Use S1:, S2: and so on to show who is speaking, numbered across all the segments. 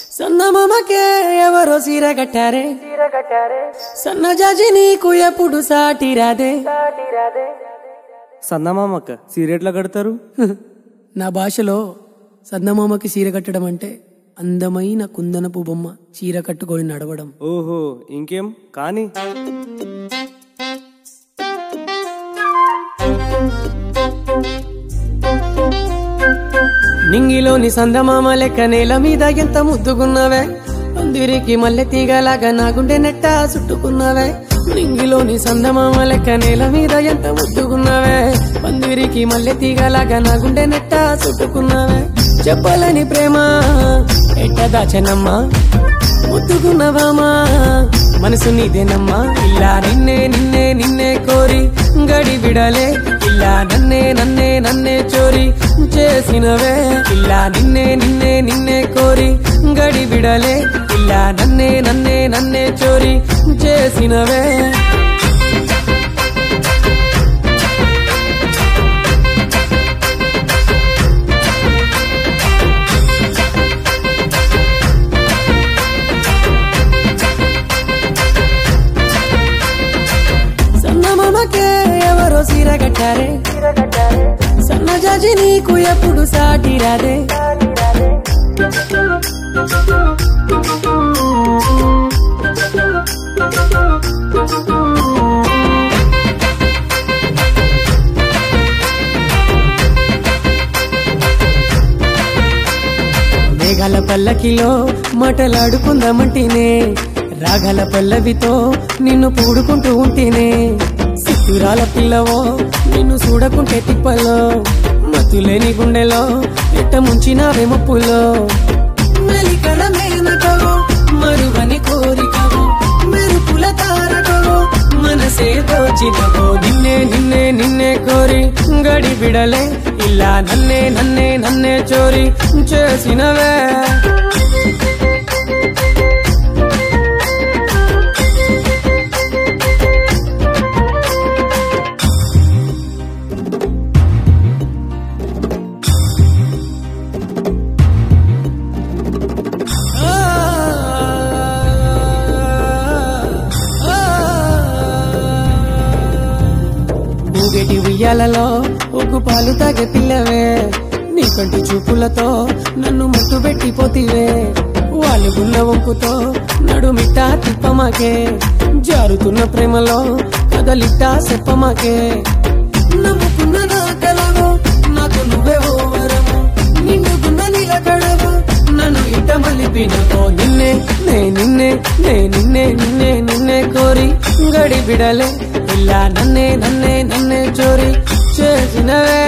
S1: సన్నమామకే ఎవరో సీర కట్టారే సన్న జాజి నీకు ఎప్పుడు సాటి రాదే
S2: సన్నమామక్క సీరెట్లా కడతారు
S1: నా భాషలో సన్నమామకి సీర కట్టడం అంటే అందమైన కుందనపు బొమ్మ చీర కట్టుకొని నడవడం
S2: ఓహో ఇంకేం కానీ
S1: నింగిలోని సందమామ లెక్క నేల మీద ఎంత ముద్దుకున్నావే పందిరికి మల్లె తీగలాగా నా గుండె నెట్ట చుట్టుకున్నావే నింగిలోని సందమామ లెక్క నేల మీద ఎంత ముద్దుకున్నావే పందిరికి మల్లె తీగలాగా నా గుండె నెట్ట చుట్టుకున్నావే చెప్పలేని ప్రేమ ఎట్ట దాచనమ్మా ముద్దుకున్నవామా మనసు నీదేనమ్మా ఇలా నిన్నే నిన్నే నిన్నే కోరి గడి విడలే ఇలా నన్నే నన్నే నన్నే చోరి చేసినవే ఇలా నిన్నే నిన్నే నిన్నే కోరి గడి విడలే ఇలా నన్నే నన్నే నన్నే చోరి చేసినవే సన్నమామకే ఎవరో సీర కట్టారే సన్న జాజి నీకు ఎప్పుడు సాటి రాదే మేఘాల పల్లకిలో మాటలాడుకుందామంటేనే రాగల పల్లవితో నిన్ను పూడుకుంటూ ఉంటేనే సిత్తురాల పిల్లవో నిన్ను చూడకుంటే తిప్పలో మతులేని గుండెలో ఎట్ట ముంచినావే మప్పులో మెలికల మేనకవో మరువని కోరికవో మెరుపుల తారకవో మనసే దోచినవో నిన్నే నిన్నే నిన్నే కోరి గడి బిడలే ఇలా నన్నే నన్నే నన్నే చోరి చేసినవే ఊగేటి ఉయ్యాలలో ఒగ్గు పాలు తాగే పిల్లవే నీ కంటి చూపులతో నన్ను మట్టు పెట్టిపోతివే వాలుగున్న వంపుతో నడుమిట్టా తిప్పమాకే జారుతున్న ప్రేమలో కదలిట్టా చెప్పమాకే నమ్ముకున్న నా కలవో నాకు నువ్వే ఓ వరము నిండుకున్న నిలకడవో నన్ను ఇట మలిపినవో నిన్నే నే నిన్నే నే నిన్నే నిన్నే నిన్నే కోరి గడి బిడలే ఇలా నన్నే నన్నే నన్నే చోరి చేసినవే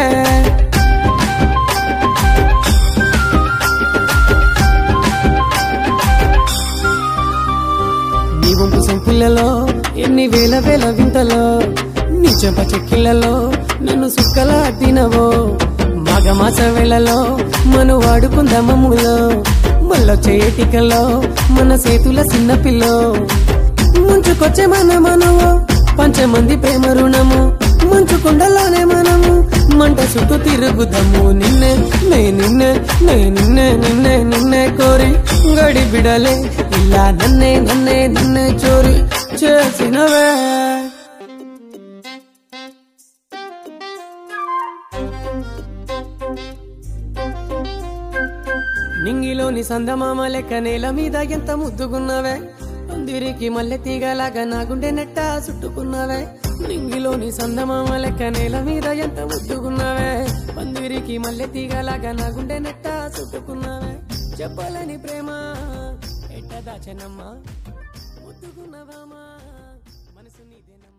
S1: నీ వంపు సంపులలో ఎన్ని వేల వేల వింతలో నీ చెంప చెక్కిళ్ళలో నన్ను సుక్కల తినవో మాఘమాస వేళలో మను వాడుకుందామములో మళ్ళొ చేయటికలో మన సేతుల చిన్న పిల్లో ముంచుకొచ్చే మన మనము పంచమంది ప్రేమ రుణము మంచు కొండలోనే మనము మంట చుట్టూ తిరుగుదాము నిన్నే నే నిన్నే నే నిన్నే నిన్నే నిన్నే కోరి గడి బిడలే ఇలా నన్నే నన్నే నన్నే చోరి చేసినవే నింగిలోని సందమామ లెక్క నేల మీద ఎంత ముద్దుకున్నావే పందిరికి మల్లె తీగలాగా నా గుండె నెట్ట చుట్టుకున్నావే నింగిలోని సందమామ లెక్క నేల మీద ఎంత ముద్దుకున్నావే పందిరికి మల్లె తీగలాగా నా గుండె నెట్ట చుట్టుకున్నావే చెప్పలేని ప్రేమ ఎట్ట దాచనమ్మా ముద్దుకున్నవామా మనసు నీదేనమ్మా